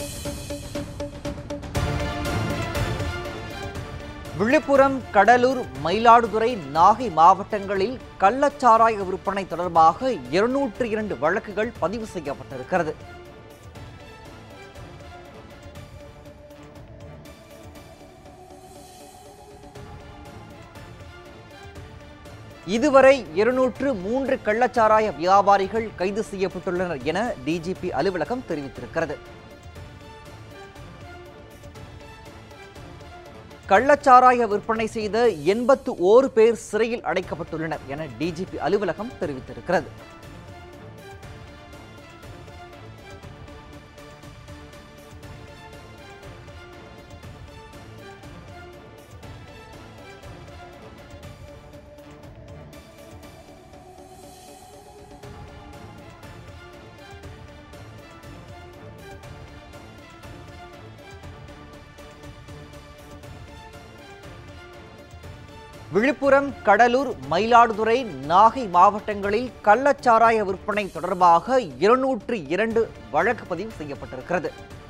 விழுப்புரம் கடலூர் மயிலாடுதுறை நாகை மாவட்டங்களில் கள்ளச்சாராய விற்பனை தொடர்பாக இருநூற்று இரண்டு வழக்குகள் பதிவு செய்யப்பட்டிருக்கிறது இதுவரை இருநூற்று மூன்று கள்ளச்சாராய வியாபாரிகள் கைது செய்யப்பட்டுள்ளனர் என டிஜிபி அலுவலகம் தெரிவித்திருக்கிறது கள்ளச்சாராய விற்பனை செய்த எண்பத்து ஓரு பேர் சிறையில் அடைக்கப்பட்டுள்ளனர் என டிஜிபி அலுவலகம் தெரிவித்திருக்கிறது விழுப்புரம் கடலூர் மயிலாடுதுறை நாகை மாவட்டங்களில் கள்ளச்சாராய விற்பனை தொடர்பாக இருநூற்று இரண்டு வழக்கு பதிவு செய்யப்பட்டிருக்கிறது